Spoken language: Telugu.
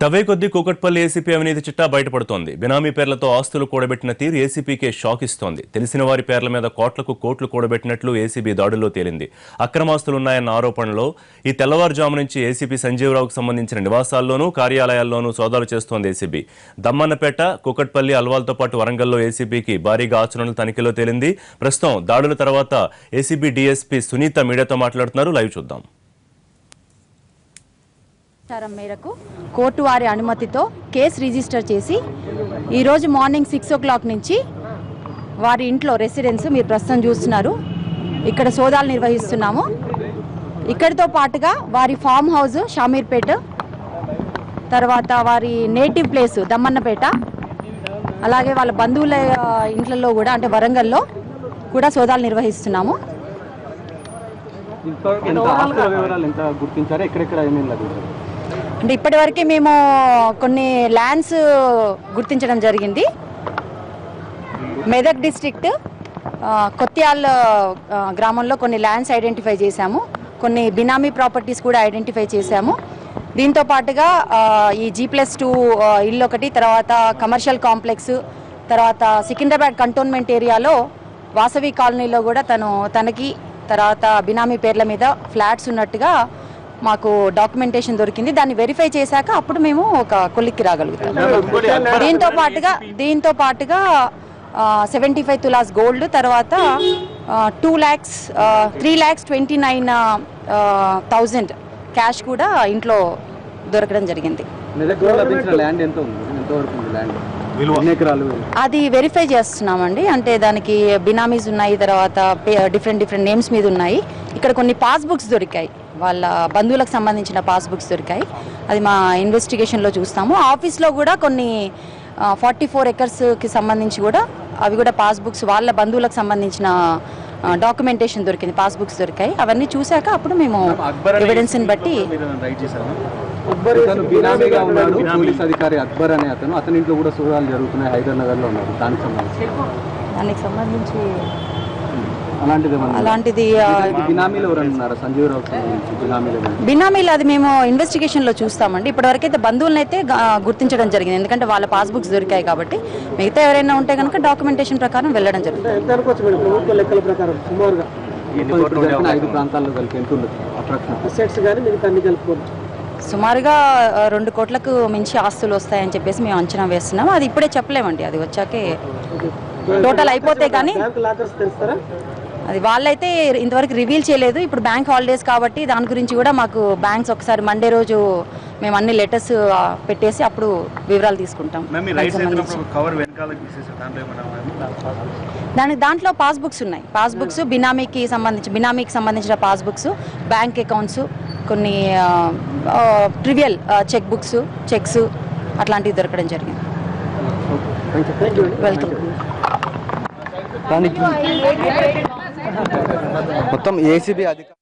తవ్వే కొద్దీ కూకట్పల్లి ఏసీపీ అవినీతి చిట్టా బయటపడుతోంది బినామీ పేర్లతో ఆస్తులు కూడబెట్టిన తీరు ఏసీపీకే షాక్ ఇస్తోంది తెలిసిన వారి పేర్ల మీద కోట్లకు కోట్లు కూడబెట్టినట్లు ఏసీబీ దాడుల్లో తేలింది అక్రమాస్తులున్నాయన్న ఆరోపణలో ఈ తెల్లవారుజాము నుంచి ఏసీపీ సంజీవరావుకు సంబంధించిన నివాసాల్లోనూ కార్యాలయాల్లోనూ సోదాలు చేస్తోంది ఏసీబీ దమ్మన్నపేట కూకట్పల్లి అల్వాల్తో పాటు వరంగల్లో ఏసీబీకి భారీగా ఆచరణలు తనిఖీలో తేలింది ప్రస్తుతం దాడుల తర్వాత ఏసీబీ డీఎస్పీ సునీత మీడియాతో మాట్లాడుతున్నారు లైవ్ చూద్దాం సమాచారం మేరకు కోర్టు వారి అనుమతితో కేసు రిజిస్టర్ చేసి ఈరోజు మార్నింగ్ సిక్స్ ఓ క్లాక్ నుంచి వారి ఇంట్లో రెసిడెన్స్ మీరు ప్రస్తుతం చూస్తున్నారు ఇక్కడ సోదాలు నిర్వహిస్తున్నాము ఇక్కడితో పాటుగా వారి ఫామ్ హౌస్ షామీర్పేట తర్వాత వారి నేటివ్ ప్లేస్ దమ్మన్నపేట అలాగే వాళ్ళ బంధువుల ఆ, ఇంట్లలో కూడా అంటే వరంగల్లో కూడా సోదాలు నిర్వహిస్తున్నాము ఇంతవరకు ఎంత ఆస్తుల వివరాలు ఎంత గుర్తించారో ఎక్కడెక్కడ ఏమేమి లభించారు అంటే ఇప్పటివరకు మేము కొన్ని ల్యాండ్స్ గుర్తించడం జరిగింది మెదక్ డిస్ట్రిక్ట్ కొత్యాల్ ఆ, గ్రామంలో కొన్ని ల్యాండ్స్ ఐడెంటిఫై చేశాము కొన్ని బినామీ ప్రాపర్టీస్ కూడా ఐడెంటిఫై చేశాము దీంతో పాటుగా ఆ, ఈ జీ ప్లస్ టూ ఇల్లు ఒకటి తర్వాత కమర్షియల్ కాంప్లెక్స్ తర్వాత సికింద్రాబాద్ కంటోన్మెంట్ ఏరియాలో వాసవి కాలనీలో కూడా తను తనకి తర్వాత బినామీ పేర్ల మీద ఫ్లాట్స్ ఉన్నట్టుగా మాకు డాక్యుమెంటేషన్ దొరికింది దాన్ని వెరిఫై చేశాక అప్పుడు మేము ఒక కొలిక్కి రాగలుగుతాం దీంతో పాటుగా దీంతో పాటుగా సెవెంటీ ఫైవ్ తులాస్ గోల్డ్ తర్వాత two lakhs three lakhs twenty nine thousand cash కూడా ఇంట్లో దొరకడం జరిగింది మెదక్లో లభించిన ల్యాండ్ ఎంత ఉంది ఎంతవరకు ఉంది ల్యాండ్ ఎన్ని ఎకరాలు అది వెరిఫై చేస్తున్నామండి అంటే దానికి బినామీస్ ఉన్నాయి తర్వాత డిఫరెంట్ డిఫరెంట్ నేమ్స్ మీద ఉన్నాయి ఇక్కడ కొన్ని పాస్బుక్స్ దొరికాయి వాళ్ళ బంధువులకు సంబంధించిన పాస్బుక్స్ దొరికాయి అది మా ఇన్వెస్టిగేషన్లో చూస్తాము ఆఫీస్లో కూడా కొన్ని ఫార్టీ ఫోర్ ఎకర్స్కి సంబంధించి కూడా అవి కూడా పాస్బుక్స్ వాళ్ళ బంధువులకు సంబంధించిన డాక్యుమెంటేషన్ దొరికింది పాస్బుక్స్ దొరికాయి అవన్నీ చూశాక అప్పుడు మేము ఎవిడెన్స్ని బట్టి అతను బినామీగా ఉన్నాడు పోలీస్ అధికారి అక్బర్ అనే అతను అతని ఇంట్లో కూడా సోదాలు జరుగుతున్నాయి హైదర్ నగర్ లో ఉన్నారు దానికి సంబంధించి దానికి సంబంధించి అలాంటిది ఏమన్నా అలాంటిది ఆ, బినామీలు ఎవరైనా ఉన్నారా సంజీవ్ రావు సంబంధించి బినామీలు ఎవరైనా? బినామీలు అది మేము ఇన్వెస్టిగేషన్ లో చూస్తామండి ఇప్పటివరకు అయితే బంధువులను అయితే గా- గుర్తించడం జరిగింది ఎందుకంటే వాళ్ళ పాస్బుక్స్ దొరికాయి కాబట్టి మిగతా ఎవరైనా ఉంటే కనుక డాక్యుమెంటేషన్ ప్రకారం వెళ్ళడం జరుగుతుంది ప్రభుత్వ లెక్కల ప్రకారం సుమారుగా మొత్తం ఇప్పుడు జరిపిన ఐదు ప్రాంతాల్లో కలిపి ఎంత ఉండొచ్చు అప్రాక్సిమేట్ అసెట్స్ కానీ మిగతా అన్ని కలుపుకోవచ్చు సుమారుగా ఆ, రెండు కోట్లకు మించి ఆస్తులు వస్తాయని చెప్పేసి మేము అంచనా వేస్తున్నాం అది ఇప్పుడే చెప్పలేమండి అది వచ్చాకే టోటల్ అయిపోతే కానీ బ్యాంక్ లాకర్స్ తెలుస్తారా అది వాళ్ళైతే ఇంతవరకు రివీల్ చేయలేదు ఇప్పుడు బ్యాంక్ హాలిడేస్ కాబట్టి దాని గురించి కూడా మాకు బ్యాంక్స్ ఒకసారి మండే రోజు మేము అన్ని లెటర్స్ పెట్టేసి అప్పుడు వివరాలు తీసుకుంటాం దానికి సంబంధించి. కవర్ వెనకాల తీసేసి దాంట్లో ఏమన్నా దానికి దాంట్లో పాస్బుక్స్ ఉన్నాయి పాస్బుక్స్ బినామీకి సంబంధించి బినామీకి సంబంధించిన పాస్బుక్స్ బ్యాంక్ అకౌంట్స్ కొన్ని ట్రివియల్ చెక్ బుక్స్ చెక్స్ అట్లాంటివి దొరకడం జరిగింది వెల్కమ్ దానికి మొత్తం ఏసీబీ అధికారులు